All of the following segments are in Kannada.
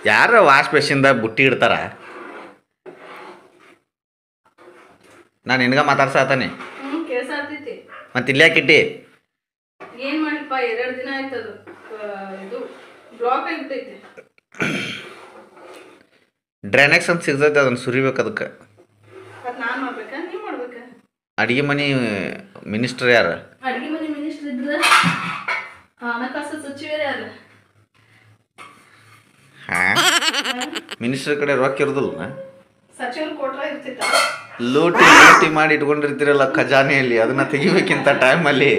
ಯಾರ ವಾಶ್ ಬೇಸಿನ್ದಾಗ ಬುಟ್ಟಿ ಇಡ್ತಾರ ನಾನು ನಿನಗ ಮಾತಾಡ್ಸತ್ತಾನೆ ಹ್ಞೂ ಕೆಲಸ ಆಗ್ತೈತಿ ಮತ್ತೆ ಇಲ್ಲಿ ಯಾಕಿಟ್ಟಿ ಏನ್ ಮಾಡಿಪ್ಪ ಎರಡು ದಿನ ಆಯ್ತದು ಆ, ಇದು ಬ್ಲಾಕ್ ಆಗಿಬಿಟ್ಟೈತಿ ಡ್ರೈನೆಕ್ಸ್ ಅಂತ ಸಿಗ್ತೈತೆ ಅದನ್ನು ಸುರಿಬೇಕು ಅದಕ್ಕೆ ಅದ್ ನಾನ್ ಮಾಡ್ಬೇಕಾ ನೀವ್ ಮಾಡ್ಬೇಕಾ ಅಡಿಗೆ ಮನೆ ಮಿನಿಸ್ಟರ್ ಯಾರು ಅಡಿಗೆ ಮನೆ ಮಿನಿಸ್ಟರ್ ಇದ್ರ ಹಣಕಾಸು ಸಚಿವರು ಯಾರು ಹಾಂ ಮಿನಿಸ್ಟರ್ ಕಡೆ ರೊಕ್ಕ ಇರೋದಿಲ್ಲ ಸಚಿವರು ಕೊಟ್ರ ಇರ್ತಿತ್ತ ಲೂಟಿ ಲೂಟಿ ಮಾಡಿ ಇಟ್ಕೊಂಡಿರ್ತೀರಲ್ಲ ಖಜಾನೆಯಲ್ಲಿ ಅದನ್ನ ತೆಗಿಬೇಕಿಂತ ಟೈಮಲ್ಲಿ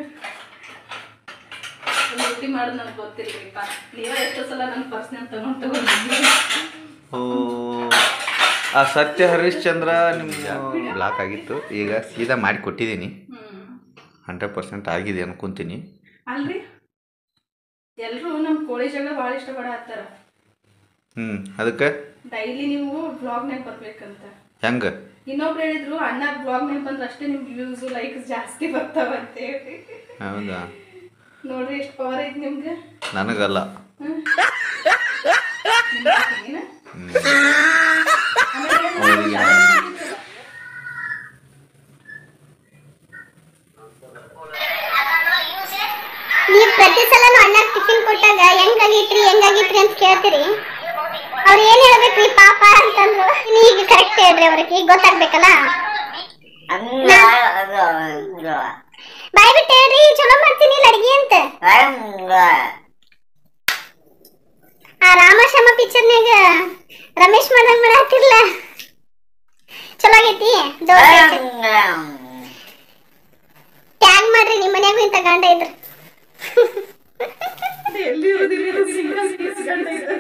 ರೊಟ್ಟಿ ಮಾಡೋದು ನನಗೆ ಗೊತ್ತಿರ್ಬೇಕಪ್ಪ ನೀವೇ ಎಷ್ಟೋ ಸಲ ನನ್ನ ಪರ್ಸ್ನಲ್ ತಗೊಂಡು ತಗೊಂಡಿದ್ದೀವಿ ಓ, ಆ ಸತ್ಯ ಹರಿಶ್ಚಂದ್ರ ನಿಮ್ಮ ಬ್ಲಾಕ್ ಆಗಿತ್ತು ಈಗ ಸೀದಾ ಮಾಡಿ ಕೊಟ್ಟಿದ್ದೀನಿ ಹ್ಮ್ ಹಂಡ್ರೆಡ್ ಪರ್ಸೆಂಟ್ ಆಗಿದೆ ಅನ್ಕೊಂತೀನಿ ಅಲ್ರಿ ಎಲ್ರು ನಮ್ಮ ಕೋಳಿ ಜಗಳ ಭಾಳ ಇಷ್ಟಪಡತ್ತಾರ ಹ್ಞೂ ಅದಕ್ಕೆ ಡೈಲಿ ನೀವು ಬ್ಲಾಗ್ನಾಗ ಬರ್ಬೇಕಂತ ಹೆಂಗೆ ಇನ್ನೊಬ್ರು ಹೇಳಿದ್ರು ಅಣ್ಣ ಬ್ಲಾಗ್ನಾಗ ಬಂದ್ರೆ ಅಷ್ಟೇ ನಿಮ್ಗೆ ವ್ಯೂಸ್ ಲೈಕ್ಸ್ ಜಾಸ್ತಿ ಬರ್ತಾವ ಅಂತ ಹೇಳಿ ಹೌದಾ ನೋಡ್ರಿ ಎಷ್ಟು ಪವರ್ ಐತಿ ನಿಮ್ಗೆ ನನಗಲ್ಲ ಹ್ಮ್? ನಿಮ್ಗೆ ಹಾಕಿದ್ದೀನ? ಹ್ಮ್. ಆಮೇಲೆ ಏನ್ ಮಾಡೋದು? ಶಾಲೆಗೆ ಹೋಗಿದ್ರಲ್ಲ? ನೀವ್ ಪ್ರತಿ ಸಲನು ಅಣ್ಣ ಟಿಫಿನ್ ಕೊಟ್ಟಾಗ ಹೆಂಗಾಗಿತ್ರಿ ಹೆಂಗಾಗಿತ್ರಿ ಅಂತ ಕೇಳ್ತೀರಿ ಅವ್ರು ಏನ್ ಹೇಳ್ಬೇಕ್ರಿ ಪಾಪ ಅಂತಂದ್ರು ಈಗ ಕರೆಕ್ಟ್ ಹೇಳ್ರಿ ಅವ್ರಿಗೆ ಈಗ ಗೊತ್ತಾಗ್ಬೇಕಲ್ಲ ಬಾಯ್ ಬಿಟ್ಟು ಹೇಳ್ರಿ ಚಲೋ ಮಾಡ್ತೀನಿ ಇಲ್ಲ ಅಡ್ಗೆ ಅಂತ ಆ ರಾಮಶಮ ಪಿಕ್ಚರ್ನಾಗ ರಮೇಶ್ ಮಾಡ್ದಂಗ್ ಮಾಡತ್ತಿರ್ಲ ಚಲೋ ಆಗೈತಿ ದೋಸೆ ಟ್ಯಾಗ್ ಮಾಡ್ರಿ ನಿಮ್ ಮನ್ಯಾಗೂ ಇಂತ ಗಂಡ ಇದ್ರು ಎಲ್ಲಿ ಇರೋದಿಲ್ಲ ಇದು single piece ಗಂಡ ಇದು.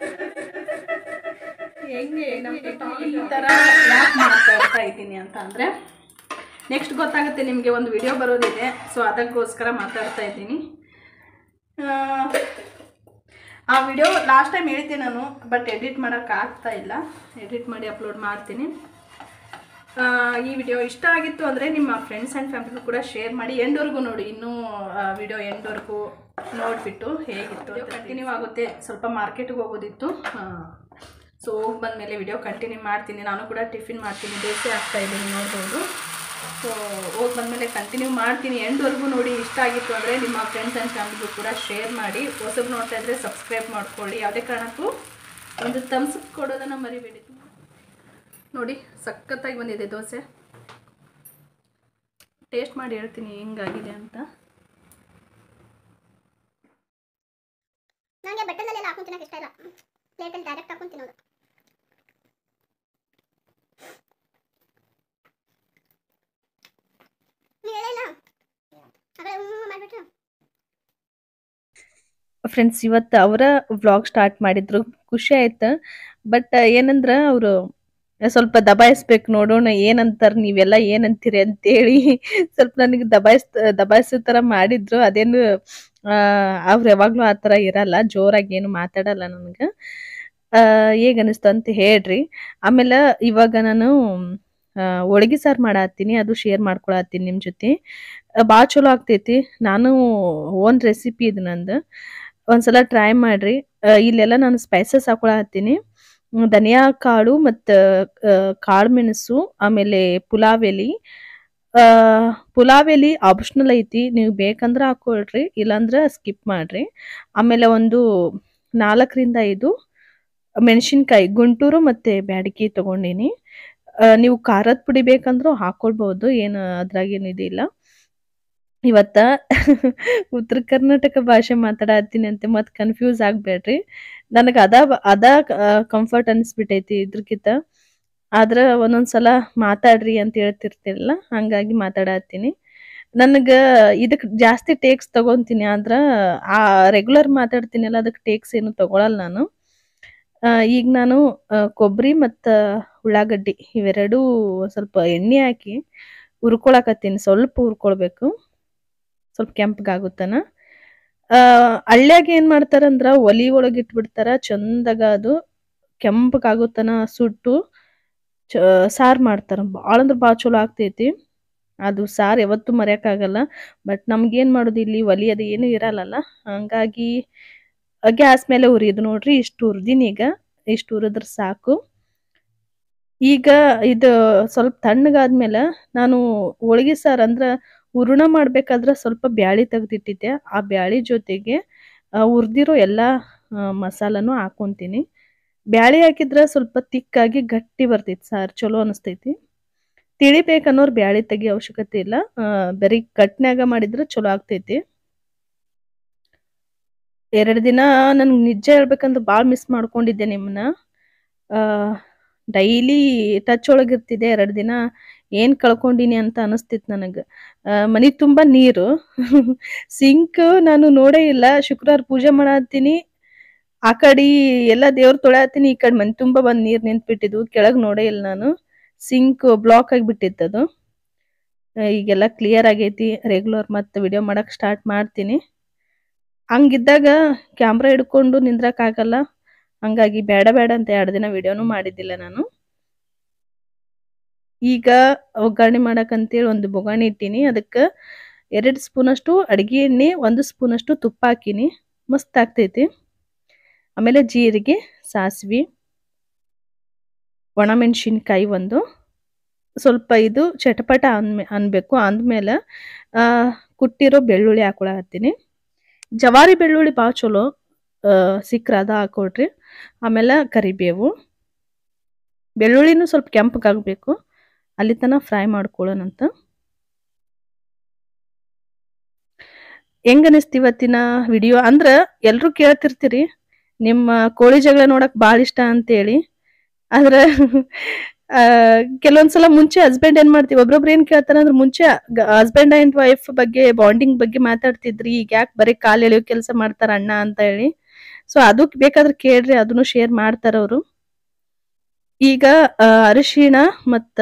ಹೆಂಗೆ ನಮ್ಗೆ ಈ ಥರ ಯಾಕೆ ಮಾತಾಡ್ತಾ ಇದ್ದೀನಿ ಅಂತ ಅಂದರೆ ನೆಕ್ಸ್ಟ್ ಗೊತ್ತಾಗುತ್ತೆ ನಿಮಗೆ ಒಂದು ವಿಡಿಯೋ ಬರೋದಿದೆ ಸೊ ಅದಕ್ಕೋಸ್ಕರ ಮಾತಾಡ್ತಾ ಇದ್ದೀನಿ ಆ, ಆ ವಿಡಿಯೋ ಲಾಸ್ಟ್ ಟೈಮ್ ಹೇಳಿದ್ದೆ ನಾನು ಬಟ್ ಎಡಿಟ್ ಮಾಡೋಕ್ಕೆ ಆಗ್ತಾ ಇಲ್ಲ ಎಡಿಟ್ ಮಾಡಿ ಅಪ್ಲೋಡ್ ಮಾಡ್ತೀನಿ ಆ, ಈ ವಿಡಿಯೋ ಇಷ್ಟ ಆಗಿತ್ತು ಅಂದರೆ ನಿಮ್ಮ ಫ್ರೆಂಡ್ಸ್ ಆ್ಯಂಡ್ ಫ್ಯಾಮಿಲಿ ಕೂಡ ಶೇರ್ ಮಾಡಿ ಎಂಡ್ವರೆಗೂ ನೋಡಿ ಇನ್ನೂ ವಿಡಿಯೋ ಎಂಡ್ವರೆಗೂ ನೋಡಿಬಿಟ್ಟು ಹೇಗಿತ್ತು ಕಂಟಿನ್ಯೂ ಆಗುತ್ತೆ ಸ್ವಲ್ಪ ಮಾರ್ಕೆಟ್ಗೆ ಹೋಗೋದಿತ್ತು ಸೊ ಹೋಗಿ ಬಂದಮೇಲೆ ವಿಡಿಯೋ ಕಂಟಿನ್ಯೂ ಮಾಡ್ತೀನಿ ನಾನು ಕೂಡ ಟಿಫಿನ್ ಮಾಡ್ತೀನಿ ದೋಸೆ ಆಗ್ತಾ ಇದ್ದೀನಿ ನೋಡ್ಬೋದು ಸೊ ಹೋಗಿ ಬಂದಮೇಲೆ ಕಂಟಿನ್ಯೂ ಮಾಡ್ತೀನಿ ಎಂಡ್ವರೆಗೂ ನೋಡಿ ಇಷ್ಟ ಆಗಿತ್ತು ಅಂದರೆ ನಿಮ್ಮ ಫ್ರೆಂಡ್ಸ್ ಆ್ಯಂಡ್ ಫ್ಯಾಮಿಲಿಗೂ ಕೂಡ ಶೇರ್ ಮಾಡಿ ಹೊಸಬ್ರು ನೋಡ್ತಾ ಇದ್ದರೆ ಸಬ್ಸ್ಕ್ರೈಬ್ ಮಾಡ್ಕೊಳ್ಳಿ ಯಾವುದೇ ಕಾರಣಕ್ಕೂ ಒಂದು ತಮ್ಸಪ್ ಕೊಡೋದನ್ನು ಮರಿಬೇಡಿ ನೋಡಿ ಸಖತ್ತಾಗಿ ಬಂದಿದೆ ದೋಸೆ ಟೇಸ್ಟ್ ಮಾಡಿ ಹೇಳ್ತೀನಿ ಹೆಂಗಾಗಿದೆ ಅಂತ ನಂಗೆ ಬಟ್ಟಲಲ್ಲೆಲ್ಲ ಹಾಕೊಂಡ್ ತಿನ್ನಕ್ ಇಷ್ಟ ಇಲ್ಲ ಪ್ಲೇಟಲ್ಲಿ ಡೈರೆಕ್ಟ್ ಹಾಕೊಂಡ್ ತಿನ್ನೋದು ನೀವ್ ಹೇಳಿಲ್ಲ ಆಗಲೇ ಹ್ಞೂ ಮಾಡ್ಬಿಟ್ರು ಫ್ರೆಂಡ್ಸ್ ಇವತ್ತು ಅವರ ವ್ಲಾಗ್ ಸ್ಟಾರ್ಟ್ ಮಾಡಿದ್ರು ಖುಷಿ ಆಯ್ತು ಬಟ್ ಏನಂದ್ರೆ ಅವರು ಸ್ವಲ್ಪ ದಬಾಯಿಸ್ಬೇಕು ನೋಡೋಣ ಏನಂತಾರ ನೀವೆಲ್ಲ ಏನಂತೀರಿ ಅಂತೇಳಿ ಸ್ವಲ್ಪ ನನಗೆ ದಬಾಯಿಸ್ ದಬಾಯಿಸೋ ಥರ ಮಾಡಿದ್ರು ಅದೇನು ಅವ್ರು ಯಾವಾಗಲೂ ಆ ಥರ ಇರಲ್ಲ ಜೋರಾಗಿ ಏನು ಮಾತಾಡಲ್ಲ ನನಗೆ ಹೇಗೆ ಅನಿಸ್ತು ಅಂತ ಹೇಳ್ರಿ ಆಮೇಲೆ ಇವಾಗ ನಾನು ಆ, ಹೋಳ್ಗಿ ಸಾರು ಮಾಡತ್ತೀನಿ ಅದು ಶೇರ್ ಮಾಡ್ಕೊಳತ್ತೀನಿ ನಿಮ್ಮ ಜೊತೆ ಭಾಳ ಚಲೋ ಆಗ್ತೈತಿ ನಾನು ಓನ್ ರೆಸಿಪಿ ಇದು ನಂದು ಒಂದ್ಸಲ ಟ್ರೈ ಮಾಡ್ರಿ ಆ, ಇಲ್ಲೆಲ್ಲ ನಾನು ಸ್ಪೈಸಸ್ ಹಾಕೊಳತ್ತೀನಿ ಹ್ಮ್, ಧನಿಯಾ ಕಾಳು ಮತ್ತು ಕಾಳು ಮೆಣಸು ಆಮೇಲೆ ಪುಲಾವ್ ಎಲೆ ಆ, ಪುಲಾವ್ ಎಲೆ ಆಪ್ಷನಲ್ ಐತಿ ನೀವು ಬೇಕಂದ್ರೆ ಹಾಕೊಳ್ರಿ ಇಲ್ಲಾಂದ್ರೆ ಸ್ಕಿಪ್ ಮಾಡ್ರಿ ಆಮೇಲೆ ಒಂದು ನಾಲ್ಕರಿಂದ ಐದು ಮೆಣಸಿನ್ಕಾಯಿ ಗುಂಟೂರು ಮತ್ತು ಬ್ಯಾಡಗಿ ತೊಗೊಂಡಿನಿ ಆ, ನೀವು ಖಾರದ ಪುಡಿ ಬೇಕಂದ್ರೂ ಹಾಕೊಳ್ಬೋದು ಏನು ಅದ್ರಾಗೇನು ಇದಿಲ್ಲ ಇವತ್ತ ಉತ್ತರ ಕರ್ನಾಟಕ ಭಾಷೆ ಮಾತಾಡತ್ತೀನಿ ಅಂತ ಮತ್ತೆ ಕನ್ಫ್ಯೂಸ್ ಆಗ್ಬೇಡ್ರಿ ನನಗೆ ಅದ ಅದ ಕಂಫರ್ಟ್ ಅನಿಸ್ಬಿಟ್ಟೈತಿ ಇದ್ರಕ್ಕಿಂತ ಆದ್ರೆ ಒಂದೊಂದ್ಸಲ ಮಾತಾಡ್ರಿ ಅಂತ ಹೇಳ್ತಿರ್ತಿರಲ್ಲ ಹಂಗಾಗಿ ಮಾತಾಡತ್ತೀನಿ ನನಗೆ ಇದಕ್ಕೆ ಜಾಸ್ತಿ ಟೇಕ್ಸ್ ತಗೊಂತೀನಿ ಆದ್ರೆ ಆ ರೆಗ್ಯುಲರ್ ಮಾತಾಡ್ತೀನಲ್ಲ ಅದಕ್ಕೆ ಟೇಕ್ಸ್ ಏನು ತಗೊಳಲ್ಲ ನಾನು ಆ, ಈಗ ನಾನು ಆ, ಕೊಬ್ಬರಿ ಮತ್ತು ಉಳ್ಳಾಗಡ್ಡಿ ಇವೆರಡೂ ಒಂದ್ ಸ್ವಲ್ಪ ಎಣ್ಣೆ ಹಾಕಿ ಹುರ್ಕೊಳಕತ್ತೀನಿ ಸ್ವಲ್ಪ ಹುರ್ಕೊಳ್ಬೇಕು ಸ್ವಲ್ಪ ಕೆಂಪಗಾಗುತ್ತನ ಹಳ್ಳ್ಯಾಗ ಏನು ಮಾಡ್ತಾರಂದ್ರೆ ಒಲಿ ಒಳಗೆ ಇಟ್ಬಿಡ್ತಾರ ಚಂದಾಗ ಅದು ಕೆಂಪಗಾಗುತ್ತನ ಸುಟ್ಟು ಚ ಸಾರು ಮಾಡ್ತಾರೆ ಭಾಳ ಅಂದ್ರೆ ಭಾಳ ಚಲೋ ಆಗ್ತೈತಿ ಅದು ಸಾರು ಯಾವತ್ತೂ ಮರೆಯೋಕ್ಕಾಗಲ್ಲ ಬಟ್ ನಮ್ಗೇನು ಮಾಡೋದು ಇಲ್ಲಿ ಒಲಿ ಅದು ಏನೂ ಇರಲ್ಲಲ್ಲ ಹಂಗಾಗಿ ಗ್ಯಾಸ್ ಮೇಲೆ ಹುರಿದು ನೋಡ್ರಿ ಇಷ್ಟು ಹುರಿದೀನಿ ಈಗ ಇಷ್ಟು ಹುರಿದ್ರೆ ಸಾಕು ಈಗ ಇದು ಸ್ವಲ್ಪ ತಣ್ಣಗಾದ್ಮೇಲೆ ನಾನು ಹೋಳಿಗೆ ಸಾರು ಅಂದ್ರೆ ಹೂರಣ ಮಾಡ್ಬೇಕಾದ್ರೆ ಸ್ವಲ್ಪ ಬ್ಯಾಳಿ ತೆಗ್ದಿಟ್ಟಿದ್ದೆ ಆ ಬ್ಯಾಳಿ ಜೊತೆಗೆ ಹುರಿದಿರೋ ಎಲ್ಲ ಮಸಾಲನೂ ಹಾಕೊಂತೀನಿ ಬ್ಯಾಳಿ ಹಾಕಿದ್ರೆ ಸ್ವಲ್ಪ ತಿಕ್ಕಾಗಿ ಗಟ್ಟಿ ಬರ್ತೈತಿ ಸಾರು ಚಲೋ ಅನಿಸ್ತೈತಿ ತಿಳಿಬೇಕನ್ನೋರು ಬ್ಯಾಳಿ ತೆಗಿಯೋ ಅವಶ್ಯಕತೆ ಇಲ್ಲ ಆ, ಬರೀ ಕಟ್ನ್ಯಾಗ ಮಾಡಿದ್ರೆ ಚಲೋ ಆಗ್ತೈತಿ ಎರಡು ದಿನ ನನ್ಗೆ ನಿಜ ಹೇಳ್ಬೇಕಂದ್ರೆ ಭಾಳ ಮಿಸ್ ಮಾಡ್ಕೊಂಡಿದ್ದೆ ನಿಮ್ಮನ್ನ ಡೈಲಿ ಟಚ್ ಒಳಗಿರ್ತಿದ್ದೆ ಎರಡು ದಿನ ಏನು ಕಳ್ಕೊಂಡಿನಿ ಅಂತ ಅನಿಸ್ತಿತ್ತು ನನಗೆ ಮನೆ ತುಂಬ ನೀರು ಸಿಂಕ್ ನಾನು ನೋಡೇ ಇಲ್ಲ ಶುಕ್ರವಾರ ಪೂಜೆ ಮಾಡತ್ತೀನಿ ಆ ಕಡೆ ಎಲ್ಲ ದೇವ್ರ ತೊಳೆಯತ್ತೀನಿ ಈ ಕಡೆ ಮನೆ ತುಂಬ ಬಂದು ನೀರು ನಿಂತ್ಬಿಟ್ಟಿದ್ವು ಕೆಳಗೆ ನೋಡೇ ಇಲ್ಲ ನಾನು ಸಿಂಕ್ ಬ್ಲಾಕ್ ಆಗಿಬಿಟ್ಟಿತ್ತು ಅದು ಆ, ಈಗೆಲ್ಲ ಕ್ಲಿಯರ್ ಆಗೈತಿ ರೆಗ್ಯುಲರ್ ಮತ್ತೆ ವಿಡಿಯೋ ಮಾಡಕ್ಕೆ ಸ್ಟಾರ್ಟ್ ಮಾಡ್ತೀನಿ ಹಂಗಿದ್ದಾಗ ಕ್ಯಾಮ್ರಾ ಹಿಡ್ಕೊಂಡು ನಿಂದ್ರಕ್ಕಾಗಲ್ಲ ಹಂಗಾಗಿ ಬೇಡ ಬೇಡ ಅಂತ ಎರಡು ದಿನ ವಿಡಿಯೋನು ಮಾಡಿದ್ದಿಲ್ಲ ನಾನು ಈಗ ಒಗ್ಗರಣೆ ಮಾಡಕ್ಕಂತೇಳಿ ಒಂದು ಬೊಗಾಣಿ ಇಟ್ಟೀನಿ ಅದಕ್ಕೆ ಎರಡು ಸ್ಪೂನಷ್ಟು ಅಡುಗೆ ಎಣ್ಣೆ ಒಂದು ಸ್ಪೂನಷ್ಟು ತುಪ್ಪ ಹಾಕೀನಿ ಮಸ್ತ್ ಆಗ್ತೈತಿ ಆಮೇಲೆ ಜೀರಿಗೆ ಸಾಸಿವೆ ಒಣಮೆಣಸಿನ್ಕಾಯಿ ಒಂದು ಸ್ವಲ್ಪ ಇದು ಚಟಪಟ ಅನ್ಮೆ ಅನ್ಬೇಕು ಅಂದಮೇಲೆ ಕುಟ್ಟಿರೋ ಬೆಳ್ಳುಳ್ಳಿ ಹಾಕೊಳತ್ತೀನಿ ಜವಾರಿ ಬೆಳ್ಳುಳ್ಳಿ ಭಾಳ ಚಲೋ ಆ, ಸಿಕ್ಕ್ರೆ ಅದ ಹಾಕೊಡ್ರಿ ಆಮೇಲೆ ಕರಿಬೇವು ಬೆಳ್ಳುಳ್ಳಿನೂ ಸ್ವಲ್ಪ ಕೆಂಪಗಾಗಬೇಕು ಅಲ್ಲಿ ತನಕ ಫ್ರೈ ಮಾಡ್ಕೊಳ್ಳೋಣಂತ ಹೆಂಗ ಅನಿಸ್ತು ಇವತ್ತಿನ ವಿಡಿಯೋ ಅಂದ್ರೆ ಎಲ್ಲರೂ ಕೇಳ್ತಿರ್ತೀರಿ ನಿಮ್ಮ ಕೋಳಿ ಜಗಳ ನೋಡಕ್ ಭಾಳ ಇಷ್ಟ ಅಂತೇಳಿ ಆದ್ರೆ ಆ, ಕೆಲವೊಂದ್ಸಲ ಮುಂಚೆ ಹಸ್ಬೆಂಡ್ ಏನ್ ಮಾಡ್ತೀವಿ ಒಬ್ರೊಬ್ರು ಏನ್ ಕೇಳ್ತಾರ ಅಂದ್ರೆ ಮುಂಚೆ ಹಸ್ಬೆಂಡ್ ಅಂಡ್ ವೈಫ್ ಬಗ್ಗೆ ಬಾಂಡಿಂಗ್ ಬಗ್ಗೆ ಮಾತಾಡ್ತಿದ್ರಿ ಈಗ ಯಾಕೆ ಬರೀ ಕಾಲ್ ಎಳೆಯೋ ಕೆಲಸ ಮಾಡ್ತಾರ ಅಣ್ಣ ಅಂತ ಹೇಳಿ ಸೊ ಅದು ಬೇಕಾದ್ರೆ ಕೇಳ್ರಿ ಅದನ್ನು ಶೇರ್ ಮಾಡ್ತಾರ ಅವರು ಈಗ ಆ, ಅರಿಶಿಣ ಮತ್ತ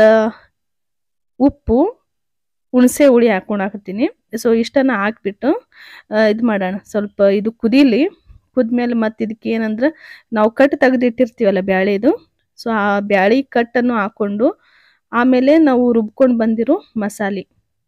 ಉಪ್ಪು ಹುಣಸೆ ಹುಳಿ ಹಾಕೊಂಡಾಕತ್ತೀನಿ ಸೊ ಇಷ್ಟನ್ನ ಹಾಕ್ಬಿಟ್ಟು ಇದು ಮಾಡೋಣ ಸ್ವಲ್ಪ ಇದು ಕುದೀಲಿ ಕುದ್ಮೇಲೆ ಮತ್ತೆ ಇದಕ್ಕೆ ಏನಂದ್ರೆ ನಾವು ಕಟ್ ತೆಗೆದಿಟ್ಟಿರ್ತೀವಲ್ಲ ಬ್ಯಾಳೆದು ಸೊ ಆ ಬ್ಯಾಳಿ ಕಟ್ಟನ್ನು ಹಾಕೊಂಡು ಆಮೇಲೆ ನಾವು ರುಬ್ಕೊಂಡು ಬಂದಿರೋ ಮಸಾಲೆ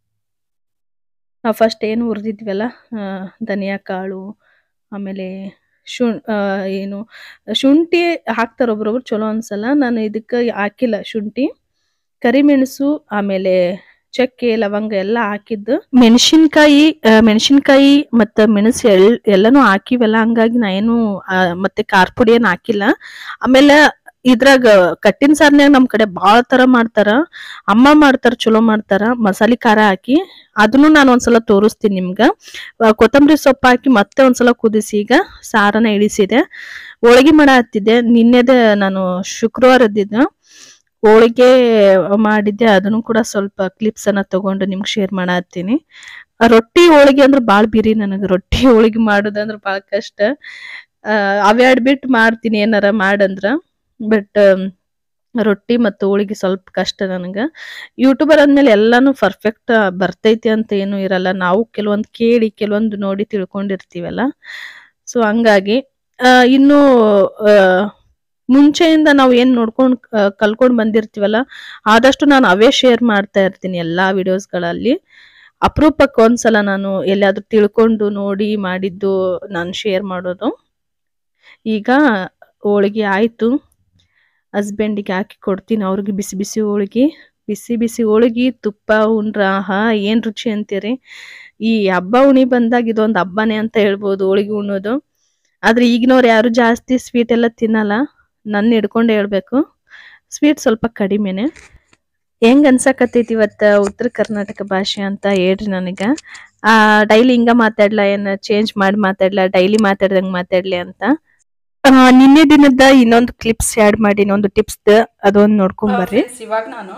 ನಾವು ಫಸ್ಟ್ ಏನು ಹುರಿದಿದ್ವಲ್ಲ ಧನಿಯಾ ಕಾಳು ಆಮೇಲೆ ಶುಂ ಆ, ಏನು ಶುಂಠಿ ಹಾಕ್ತಾರೆ ಒಬ್ರೊಬ್ರು ಚಲೋ ಅನ್ಸಲ್ಲ ನಾನು ಇದಕ್ಕೆ ಹಾಕಿಲ್ಲ ಶುಂಠಿ ಕರಿಮೆಣಸು ಆಮೇಲೆ ಚಕ್ಕೆ ಲವಂಗ ಎಲ್ಲ ಹಾಕಿದ್ದು ಮೆಣಸಿನ್ಕಾಯಿ ಮೆಣಸಿನ್ಕಾಯಿ ಮತ್ತು ಮೆಣಸು ಎಲ್ ಎಲ್ಲನೂ ಹಾಕಿವಲ್ಲ ಹಂಗಾಗಿ ನಾ ಏನು ಆ, ಮತ್ತೆ ಖಾರ ಪುಡಿ ಏನು ಹಾಕಿಲ್ಲ ಆಮೇಲೆ ಇದ್ರಾಗ ಕಟ್ಟಿನ ಸಾರ್ನ್ಯಾಗ ನಮ್ ಕಡೆ ಬಾಳ ತರ ಮಾಡ್ತಾರ ಅಮ್ಮ ಮಾಡ್ತಾರ ಚಲೋ ಮಾಡ್ತಾರ ಮಸಾಲೆ ಖಾರ ಹಾಕಿ ಅದನ್ನು ನಾನು ಒಂದ್ಸಲ ತೋರಿಸ್ತೀನಿ ನಿಮ್ಗ ಆ, ಕೊತ್ತಂಬರಿ ಸೊಪ್ಪು ಹಾಕಿ ಮತ್ತೆ ಒಂದ್ಸಲ ಕುದಿಸಿ ಈಗ ಸಾರನ ಇಳಿಸಿದೆ ಹೋಳಿಗೆ ಮಾಡ ಹತ್ತಿದ್ದೆ ನಿನ್ನೆದೆ ನಾನು ಶುಕ್ರವಾರದಿದ್ದ ಹೋಳಿಗೆ ಮಾಡಿದ್ದೆ ಅದನ್ನು ಕೂಡ ಸ್ವಲ್ಪ ಕ್ಲಿಪ್ಸ್ ಅನ್ನ ತಗೊಂಡು ನಿಮ್ಗೆ ಶೇರ್ ಮಾಡತ್ತೀನಿ ರೊಟ್ಟಿ ಹೋಳಿಗೆ ಅಂದ್ರೆ ಭಾಳ ಬಿರಿ ನನಗೆ ರೊಟ್ಟಿ ಹೋಳಿಗೆ ಮಾಡೋದಂದ್ರೆ ಭಾಳ ಕಷ್ಟ ಆ, ಅವೆರಡ್ ಬಿಟ್ಟು ಮಾಡ್ತೀನಿ ಏನಾರ ಮಾಡಂದ್ರ ಬಟ್ ರೊಟ್ಟಿ ಮತ್ತು ಹೋಳಿಗೆ ಸ್ವಲ್ಪ ಕಷ್ಟ ನನಗೆ ಯೂಟ್ಯೂಬರ್ ಅಂದ್ಮೇಲೆ ಎಲ್ಲಾನು ಪರ್ಫೆಕ್ಟ್ ಬರ್ತೈತಿ ಅಂತ ಏನು ಇರಲ್ಲ ನಾವು ಕೆಲವೊಂದು ಕೇಳಿ ಕೆಲವೊಂದು ನೋಡಿ ತಿಳ್ಕೊಂಡಿರ್ತೀವಲ್ಲ ಸೊ ಹಂಗಾಗಿ ಆ, ಇನ್ನು ಆ, ಮುಂಚೆಯಿಂದ ನಾವು ಏನ್ ನೋಡ್ಕೊಂಡು ಕಲ್ಕೊಂಡ್ ಬಂದಿರ್ತೀವಲ್ಲ ಆದಷ್ಟು ನಾನು ಅವೇ ಶೇರ್ ಮಾಡ್ತಾ ಇರ್ತೀನಿ ಎಲ್ಲಾ ವಿಡಿಯೋಸ್ಗಳಲ್ಲಿ ಅಪರೂಪಕ್ಕೆ ಒಂದ್ಸಲ ನಾನು ಎಲ್ಲಾದ್ರೂ ತಿಳ್ಕೊಂಡು ನೋಡಿ ಮಾಡಿದ್ದು ನಾನು ಶೇರ್ ಮಾಡೋದು ಈಗ ಹೋಳಿಗೆ ಆಯ್ತು ಹಸ್ಬೆಂಡಿಗೆ ಹಾಕಿ ಕೊಡ್ತೀನಿ ಅವ್ರಿಗೆ ಬಿಸಿ ಬಿಸಿ ಹೋಳಿಗೆ ಬಿಸಿ ಬಿಸಿ ಹೋಳಿಗೆ ತುಪ್ಪ ಉಂಡ್ರ ಆಹಾ ಏನ್ ರುಚಿ ಅಂತೀರಿ ಈ ಹಬ್ಬ ಉಣಿ ಬಂದಾಗ ಇದೊಂದು ಹಬ್ಬನೇ ಅಂತ ಹೇಳ್ಬೋದು ಹೋಳಿಗೆ ಉಣ್ಣೋದು ಆದ್ರೆ ಈಗಿನವ್ರು ಯಾರು ಜಾಸ್ತಿ ಸ್ವೀಟ್ ಎಲ್ಲ ತಿನ್ನಲ್ಲ ನನ್ನ ಹಿಡ್ಕೊಂಡೆ ಹೇಳ್ಬೇಕು ಸ್ವೀಟ್ ಸ್ವಲ್ಪ ಕಡಿಮೆನೆ ಹೆಂಗ್ ಅನ್ಸಕತ್ತೈತಿ ಇವತ್ತ ಉತ್ತರ ಕರ್ನಾಟಕ ಭಾಷೆ ಅಂತ ಹೇಳ್ರಿ ನನಗ ಆ ಡೈಲಿ ಹಿಂಗ ಮಾತಾಡ್ಲಾ ಏನ್ ಚೇಂಜ್ ಮಾಡಿ ಮಾತಾಡ್ಲಾ ಡೈಲಿ ಮಾತಾಡ್ದಂಗ್ ಮಾತಾಡ್ಲಿ ಅಂತ ಆ, ನಿನ್ನೆ ದಿನದ ಇನ್ನೊಂದು ಕ್ಲಿಪ್ಸ್ ಆಡ್ ಮಾಡಿ ಇನ್ನೊಂದು ಟಿಪ್ಸ್ ಅದೊಂದು ನೋಡ್ಕೊಂಡ್ ಬರ್ರಿ ಫ್ರೆಂಡ್ಸ್ ಇವಾಗ ನಾನು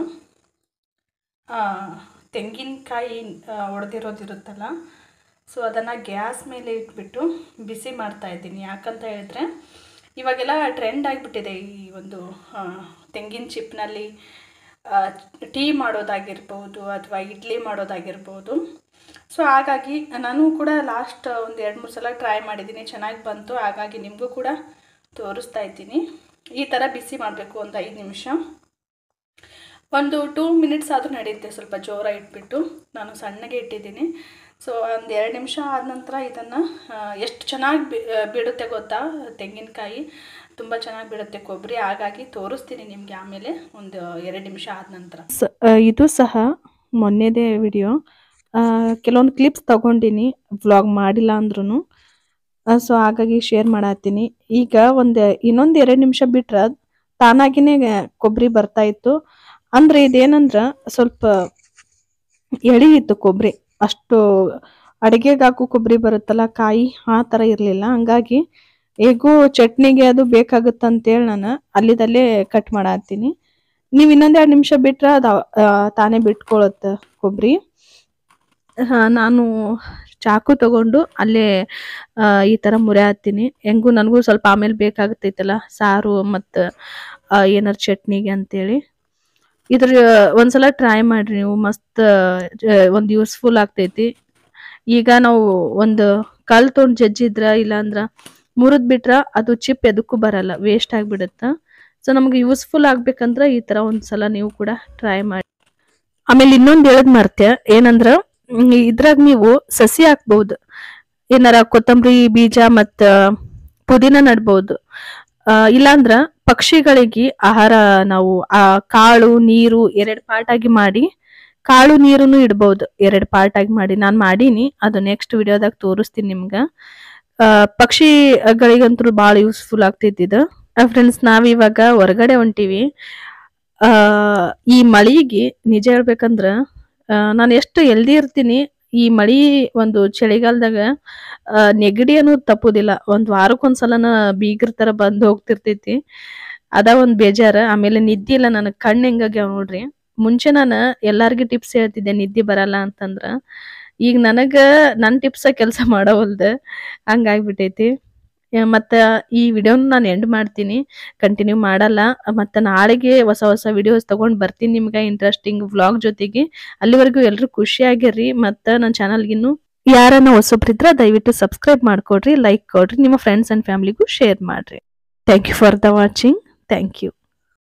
ಆ, ತೆಂಗಿನಕಾಯಿ ಒಡೆದಿರೋದಿರುತ್ತಲ್ಲ ಸೊ ಅದನ್ನು ಗ್ಯಾಸ್ ಮೇಲೆ ಇಟ್ಬಿಟ್ಟು ಬಿಸಿ ಮಾಡ್ತಾ ಇದ್ದೀನಿ ಯಾಕಂತ ಹೇಳಿದ್ರೆ ಇವಾಗೆಲ್ಲ ಟ್ರೆಂಡ್ ಆಗಿಬಿಟ್ಟಿದೆ ಈ ಒಂದು ಆ, ತೆಂಗಿನ ಚಿಪ್ನಲ್ಲಿ ಟೀ ಮಾಡೋದಾಗಿರ್ಬೋದು ಅಥವಾ ಇಡ್ಲಿ ಮಾಡೋದಾಗಿರ್ಬೋದು ಸೊ ಹಾಗಾಗಿ ನಾನು ಕೂಡ ಲಾಸ್ಟ್ ಒಂದು ಎರಡು ಮೂರು ಸಲ ಟ್ರೈ ಮಾಡಿದ್ದೀನಿ ಚೆನ್ನಾಗಿ ಬಂತು ಹಾಗಾಗಿ ನಿಮಗೂ ಕೂಡ ತೋರಿಸ್ತಾ ಇದ್ದೀನಿ ಈ ಥರ ಬಿಸಿ ಮಾಡಬೇಕು ಒಂದು ಐದು ನಿಮಿಷ ಒಂದು ಟೂ ಮಿನಿಟ್ಸ್ ಆದರೂ ನಡೆಯುತ್ತೆ ಸ್ವಲ್ಪ ಜೋರ ಇಟ್ಬಿಟ್ಟು ನಾನು ಸಣ್ಣಗೆ ಇಟ್ಟಿದ್ದೀನಿ ಸೊ ಒಂದು ಎರಡು ನಿಮಿಷ ಆದ ನಂತರ ಇದನ್ನು ಎಷ್ಟು ಚೆನ್ನಾಗಿ ಬಿ ಆ, ಬಿಡುತ್ತೆ ಗೊತ್ತಾ ತೆಂಗಿನಕಾಯಿ ತುಂಬ ಚೆನ್ನಾಗಿ ಬಿಡುತ್ತೆ ಕೊಬ್ಬರಿ ಹಾಗಾಗಿ ತೋರಿಸ್ತೀನಿ ನಿಮಗೆ ಆಮೇಲೆ ಒಂದು ಎರಡು ನಿಮಿಷ ಆದ ನಂತರ ಸ- ಆ, ಇದು ಸಹ ಮೊನ್ನೆದೇ ವಿಡಿಯೋ ಕೆಲವೊಂದು ಕ್ಲಿಪ್ಸ್ ತಗೊಂಡಿನಿ ವ್ಲಾಗ್ ಮಾಡಿಲ್ಲ ಅಂದ್ರೂ ಸೊ ಹಾಗಾಗಿ ಶೇರ್ ಮಾಡತ್ತೀನಿ ಈಗ ಒಂದು ಇನ್ನೊಂದು ಎರಡು ನಿಮಿಷ ಬಿಟ್ರೆ ತಾನಾಗಿನೇ ಕೊಬ್ಬರಿ ಬರ್ತಾ ಇತ್ತು ಅಂದ್ರೆ ಇದೇನಂದ್ರೆ ಸ್ವಲ್ಪ ಎಳಿ ಇತ್ತು ಕೊಬ್ಬರಿ ಅಷ್ಟು ಅಡುಗೆಗೆ ಹಾಕೋ ಕೊಬ್ಬರಿ ಬರುತ್ತಲ್ಲ ಕಾಯಿ ಆ ಥರ ಇರಲಿಲ್ಲ ಹಂಗಾಗಿ ಹೇಗೂ ಚಟ್ನಿಗೆ ಅದು ಬೇಕಾಗುತ್ತಂತೇಳಿ ನಾನು ಅಲ್ಲಿದಲ್ಲೇ ಕಟ್ ಮಾಡತ್ತೀನಿ ನೀವು ಇನ್ನೊಂದೆರಡು ನಿಮಿಷ ಬಿಟ್ರೆ ಅದು ತಾನೇ ಬಿಟ್ಕೊಳತ್ತೆ ಕೊಬ್ಬರಿ ನಾನು ಚಾಕು ತಗೊಂಡು ಅಲ್ಲೇ ಆ, ಈ ಥರ ಮುರಿ ಹಾಕ್ತೀನಿ ಹೆಂಗೂ ನನಗೂ ಸ್ವಲ್ಪ ಆಮೇಲೆ ಬೇಕಾಗುತ್ತೈತಲ್ಲ ಸಾರು ಮತ್ತು ಏನಾರು ಚಟ್ನಿಗೆ ಅಂತೇಳಿ ಇದ್ರ ಒಂದ್ಸಲ ಟ್ರೈ ಮಾಡ್ರಿ ನೀವು ಮಸ್ತ್ ಒಂದು ಯೂಸ್ಫುಲ್ ಆಗ್ತೈತಿ ಈಗ ನಾವು ಒಂದು ಕಲ್ ತೊಗೊಂಡು ಜಜ್ಜಿದ್ರ ಇಲ್ಲಾಂದ್ರ ಮುರಿದ್ ಬಿಟ್ರ ಅದು ಚಿಪ್ ಎದಕ್ಕೂ ಬರಲ್ಲ ವೇಸ್ಟ್ ಆಗಿಬಿಡುತ್ತೆ ಸೊ ನಮ್ಗೆ ಯೂಸ್ಫುಲ್ ಆಗ್ಬೇಕಂದ್ರ ಈ ತರ ಒಂದ್ಸಲ ನೀವು ಕೂಡ ಟ್ರೈ ಮಾಡಿ ಆಮೇಲೆ ಇನ್ನೊಂದು ಹೇಳದ್ ಮರ್ತೆ ಏನಂದ್ರ ಹ್ಮ್, ಇದ್ರಾಗ ನೀವು ಸಸಿ ಹಾಕ್ಬಹುದು ಏನಾರ ಕೊತ್ತಂಬರಿ ಬೀಜ ಮತ್ತ ಪುದೀನ ನಡ್ಬಹುದು ಆ, ಇಲ್ಲಾಂದ್ರ ಪಕ್ಷಿಗಳಿಗೆ ಆಹಾರ ನಾವು ಆ ಕಾಳು ನೀರು ಎರಡ್ ಪಾರ್ಟ್ ಆಗಿ ಮಾಡಿ ಕಾಳು ನೀರನ್ನು ಇಡ್ಬಹುದು ಎರಡ್ ಪಾರ್ಟ್ ಆಗಿ ಮಾಡಿ ನಾನ್ ಮಾಡೀನಿ ಅದು ನೆಕ್ಸ್ಟ್ ವಿಡಿಯೋದಾಗ ತೋರಿಸ್ತೀನಿ ನಿಮ್ಗ ಆ, ಪಕ್ಷಿಗಳಿಗಂತೂ ಭಾಳ ಯೂಸ್ಫುಲ್ ಆಗ್ತೈತಿ ಇದು ಫ್ರೆಂಡ್ಸ್ ನಾವಿವಾಗ ಹೊರಗಡೆ ಹೊಂಟಿವಿ ಆ ಈ ಮಳಿಗೆ ನಿಜ ಹೇಳ್ಬೇಕಂದ್ರ ನಾನು ಎಷ್ಟು ಎಲ್ದಿ ಇರ್ತೀನಿ ಈ ಮಳಿ ಒಂದು ಚಳಿಗಾಲದಾಗ ಆ, ನೆಗಡಿ ಅನ್ನೋದು ತಪ್ಪುದಿಲ್ಲ ಒಂದ್ ವಾರಕ್ಕೊಂದ್ಸಲನ ಬೀಗ್ರ ತರ ಬಂದ್ ಹೋಗ್ತಿರ್ತೈತಿ ಅದ ಒಂದ್ ಬೇಜಾರ ಆಮೇಲೆ ನಿದ್ದೆ ಇಲ್ಲ ನನಗ್ ಕಣ್ಣ್ ಹೆಂಗಾಗ್ಯಾವ ನೋಡ್ರಿ ಮುಂಚೆ ನಾನು ಎಲ್ಲಾರ್ಗಿ ಟಿಪ್ಸ್ ಹೇಳ್ತಿದ್ದೆ ನಿದ್ದೆ ಬರಲ್ಲ ಅಂತಂದ್ರ ಈಗ ನನಗ ನನ್ ಟಿಪ್ಸ ಕೆಲಸ ಮಾಡವಲ್ದ ಹಂಗಾಗ್ಬಿಟ್ಟೈತಿ ಆ, ಮತ್ತ ಈ ವಿಡಿಯೋನ ನಾನು ಎಂಡ್ ಮಾಡ್ತೀನಿ ಕಂಟಿನ್ಯೂ ಮಾಡಲ್ಲ ಮತ್ತ ನಾಳೆಗೆ ಹೊಸ ಹೊಸ ವಿಡಿಯೋಸ್ ತಗೊಂಡ್ ಬರ್ತೀನಿ ನಿಮ್ಗೆ ಇಂಟ್ರೆಸ್ಟಿಂಗ್ ವ್ಲಾಗ್ ಜೊತೆಗೆ ಅಲ್ಲಿವರೆಗೂ ಎಲ್ರು ಖುಷಿಯಾಗಿರ್ರಿ ಮತ್ತ ನನ್ನ ಚಾನಲ್ಗಿನ್ನು ಯಾರನ್ನ ಹೊಸೊಬ್ರಿದ್ರ ದಯವಿಟ್ಟು ಸಬ್ಸ್ಕ್ರೈಬ್ ಮಾಡ್ಕೊಡ್ರಿ ಲೈಕ್ ಕೊಡ್ರಿ ನಿಮ್ಮ ಫ್ರೆಂಡ್ಸ್ ಅಂಡ್ ಫ್ಯಾಮಿಲಿಗೂ ಶೇರ್ ಮಾಡ್ರಿ thank you for the watching thank you